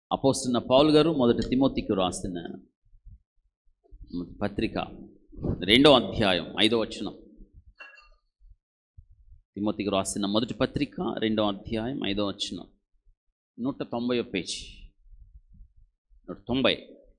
అపోస్తున్న Paul గారు మొదటి తిమోతికి రాసిన పత్రిక రెండో అధ్యాయం ఐదో వచనం తిమోతికి రాసిన మొదటి పత్రిక రెండో అధ్యాయం ఐదో వచనం నూట తొంభై పేజీ నూట తొంభై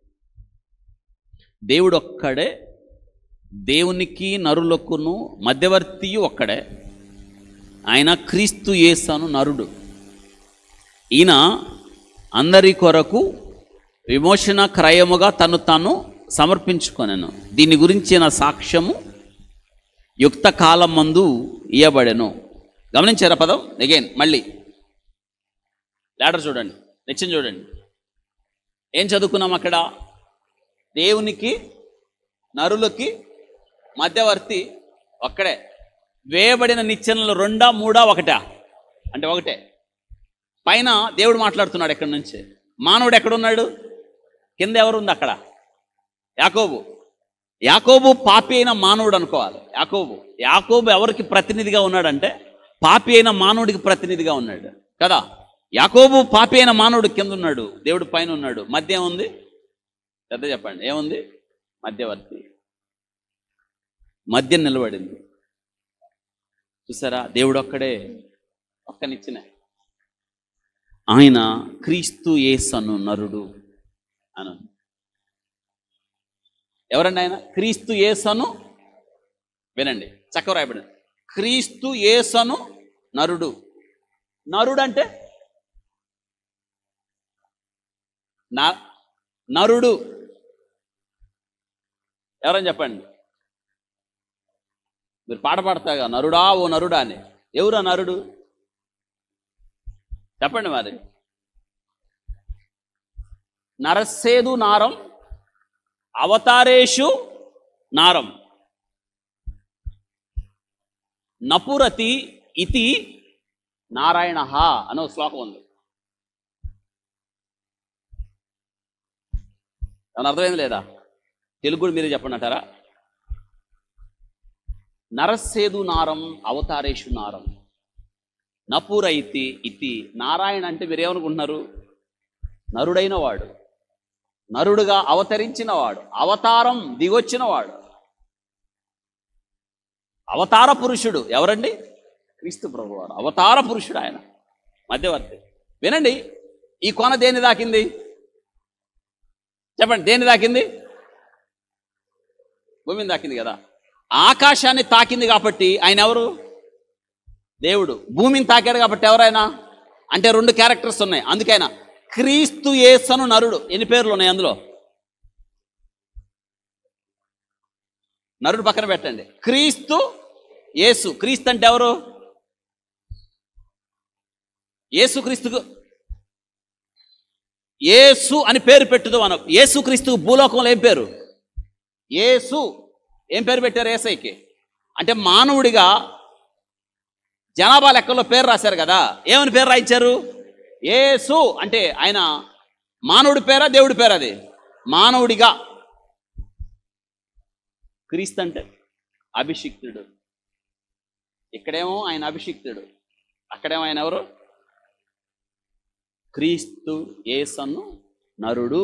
దేవుడు ఒక్కడే దేవునికి నరులకును మధ్యవర్తి ఒక్కడే ఆయన క్రీస్తు యేసను నరుడు ఈయన అందరి కొరకు విమోచన క్రయముగా తను తాను సమర్పించుకొనెను దీని గురించిన సాక్ష్యము యుక్త కాలం మందు ఇయ్యబడెను గమనించారా పదం అగైన్ మళ్ళీ లేటర్ చూడండి నిత్యం చూడండి ఏం చదువుకున్నాం అక్కడ దేవునికి నరులకి మధ్యవర్తి ఒక్కడే వేయబడిన నిచ్చెనలు రెండా మూడా ఒకటా అంటే ఒకటే పైన దేవుడు మాట్లాడుతున్నాడు ఎక్కడి నుంచి మానవుడు ఎక్కడున్నాడు కింద ఎవరు ఉంది అక్కడ యాకోబు యాకోబు పాపి అయిన మానవుడు అనుకోవాలి యాకోబు యాకోబు ఎవరికి ప్రతినిధిగా ఉన్నాడంటే పాపి అయిన మానవుడికి ప్రతినిధిగా ఉన్నాడు కదా యాకోబు పాపి అయిన మానవుడు కింద ఉన్నాడు దేవుడు పైన ఉన్నాడు మధ్య ఏముంది పెద్ద చెప్పండి ఏముంది మధ్యవర్తి మధ్య నిలబడింది చూసారా దేవుడు ఒక్కడే ఒక్కనిచ్చిన ఆయన క్రీస్తు యేసను నరుడు అను ఎవరండి ఆయన క్రీస్తు యేసను వినండి చక్కవ రాయబడింది క్రీస్తు యేసను నరుడు నరుడు అంటే న- నరుడు ఎవరని చెప్పండి మీరు పాట పాడతాగా నరుడా ఓ నరుడా అని ఎవరా నరుడు చెప్పండి మరి నరస్సేదు నారం అవతారేషు నారం నపురతి ఇతి నారాయణ అనే ఒక శ్లోకం ఉంది ఏమన్నా అర్థమైంది లేదా తెలుగు కూడా మీరే చెప్పండి అంటారా నరస్సేదు నారం అవతారేషు నారం నపూర ఇతి ఇతి నారాయణ అంటే మీరేమనుకుంటున్నారు నరుడైన వాడు నరుడుగా అవతరించిన వాడు అవతారం దిగొచ్చిన వాడు అవతార పురుషుడు ఎవరండి క్రీస్తు ప్రభు వారు అవతార పురుషుడు ఆయన మధ్యవర్తి వినండి ఈ కొన దేని దాకింది చెప్పండి దేని దాకింది భూమిని దాకింది కదా ఆకాశాన్ని తాకింది కాబట్టి ఆయన ఎవరు దేవుడు భూమిని తాకాడు కాబట్టి ఎవరైనా అంటే రెండు క్యారెక్టర్స్ ఉన్నాయి అందుకైనా క్రీస్తు యేసను నరుడు ఎన్ని పేర్లు ఉన్నాయి అందులో నరుడు పక్కన పెట్టండి క్రీస్తు యేసు క్రీస్తు అంటే ఎవరు యేసు క్రీస్తుకు యేసు అని పేరు పెట్టుదు మనం యేసు క్రీస్తుకు భూలోకంలో ఏం పేరు యేసు ఏం పేరు పెట్టారు ఏసైకి అంటే మానవుడిగా జనాభా లెక్కలో పేరు రాశారు కదా ఏమని పేరు రాయించారు యేసు అంటే ఆయన మానవుడి పేరా దేవుడి పేరు అది మానవుడిగా క్రీస్తు అంటే అభిషిక్తుడు ఇక్కడేమో ఆయన అభిషిక్తుడు అక్కడేమో ఆయన ఎవరు క్రీస్తు ఏసను నరుడు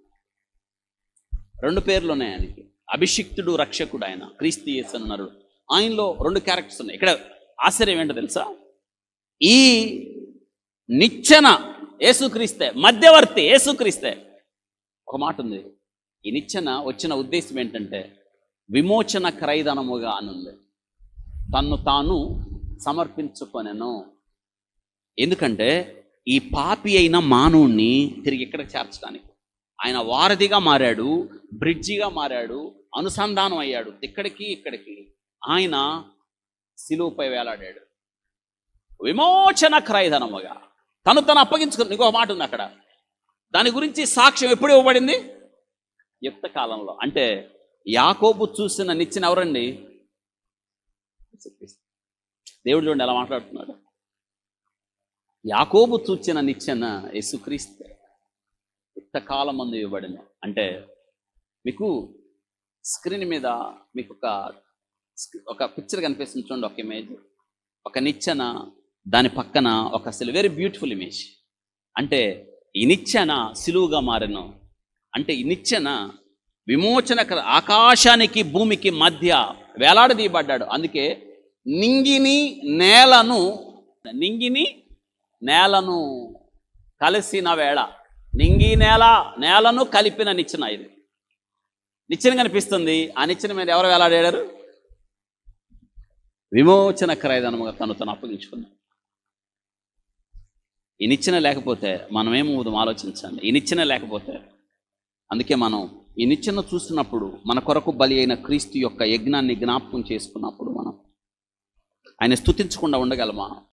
రెండు పేర్లు ఉన్నాయి ఆయనకి అభిషిక్తుడు రక్షకుడు ఆయన క్రీస్తు యేసను నరుడు ఆయనలో రెండు క్యారెక్టర్స్ ఉన్నాయి ఇక్కడ ఆశ్చర్యం ఏంటో తెలుసా ఈ నిచ్చెన యేసుక్రీస్తే మధ్యవర్తి యేసుక్రీస్తే ఒక మాట ఉంది ఈ నిచ్చెన వచ్చిన ఉద్దేశం ఏంటంటే విమోచన క్రైదనముగా అనుంది తన్ను తాను సమర్పించుకొనెను ఎందుకంటే ఈ పాపి అయిన మానవుణ్ణి తిరిగి ఇక్కడికి చేర్చడానికి ఆయన వారధిగా మారాడు బ్రిడ్జిగా మారాడు అనుసంధానం అయ్యాడు ఇక్కడికి ఇక్కడికి ఆయన సిలువుపై వేలాడాడు విమోచన క్రయధనముగా తను తను అప్పగించుకుని ఇంకో మాట ఉంది అక్కడ దాని గురించి సాక్ష్యం ఎప్పుడు ఇవ్వబడింది యుక్త కాలంలో అంటే యాకోబు చూసిన నిచ్చిన ఎవరండి దేవుడు చూడండి ఎలా మాట్లాడుతున్నాడు యాకోబు చూచిన నిచ్చెన యేసుక్రీస్తే యుక్త కాలం మందు ఇవ్వబడింది అంటే మీకు స్క్రీన్ మీద మీకు ఒక ఒక పిక్చర్ కనిపిస్తుంది చూడండి ఒక ఇమేజ్ ఒక నిచ్చెన దాని పక్కన ఒక అసలు వెరీ బ్యూటిఫుల్ ఇమేజ్ అంటే ఈ నిచ్చెన సిలువుగా మారెను అంటే ఈ నిచ్చెన విమోచన ఆకాశానికి భూమికి మధ్య వేలాడదీయబడ్డాడు అందుకే నింగిని నేలను నింగిని నేలను కలిసిన వేళ నింగి నేల నేలను కలిపిన నిచ్చెన ఇది నిచ్చెన కనిపిస్తుంది ఆ నిచ్చెన మీద ఎవరు వేలాడారు విమోచన క్రయదనముగా తను తను అప్పగించుకున్నాడు ఈ నిచ్చెన లేకపోతే మనం ఏమవుదాం ఆలోచించండి ఈ నిచ్చెన లేకపోతే అందుకే మనం ఈ నిచ్చెన చూసినప్పుడు మన కొరకు బలి అయిన క్రీస్తు యొక్క యజ్ఞాన్ని జ్ఞాపకం చేసుకున్నప్పుడు మనం ఆయన స్తుతించకుండా ఉండగలమా